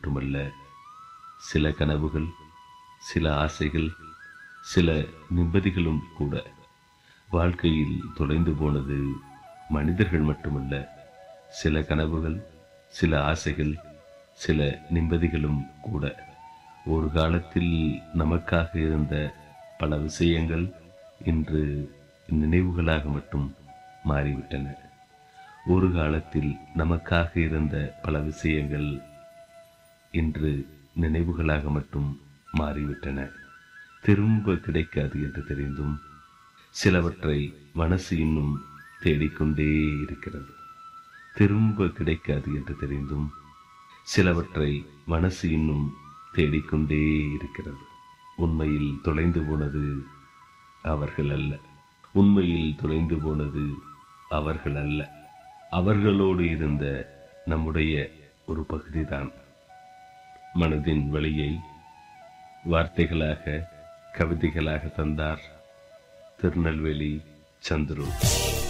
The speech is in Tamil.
மட்டுமல்ல சில கனவுகள் சில ஆசைகள் சில நிம்மதிகளும் கூட வாழ்க்கையில் தொலைந்து போனது மனிதர்கள் மட்டுமல்ல சில கனவுகள் சில ஆசைகள் சில நிம்மதிகளும் கூட ஒரு காலத்தில் நமக்காக இருந்த பல விஷயங்கள் இன்று நினைவுகளாக மட்டும் மாறிவிட்டன ஒரு காலத்தில் நமக்காக இருந்த பல விஷயங்கள் இன்று நினைவுகளாக மட்டும் மாறிவிட்டன திரும்ப கிடைக்காது என்று தெரிந்தும் சிலவற்றை மனசு இன்னும் தேடிக்கொண்டே இருக்கிறது திரும்ப கிடைக்காது என்று தெரிந்தும் சிலவற்றை மனசு இன்னும் தேடிக்கொண்டே இருக்கிறது உண்மையில் தொலைந்து போனது அவர்கள் அல்ல உண்மையில் தொலைந்து போனது அவர்கள் அல்ல அவர்களோடு இருந்த நம்முடைய ஒரு பகுதிதான் மனதின் வழியை வார்த்தைகளாக கவிதைகளாக தந்தார் திருநெல்வேலி சந்துரு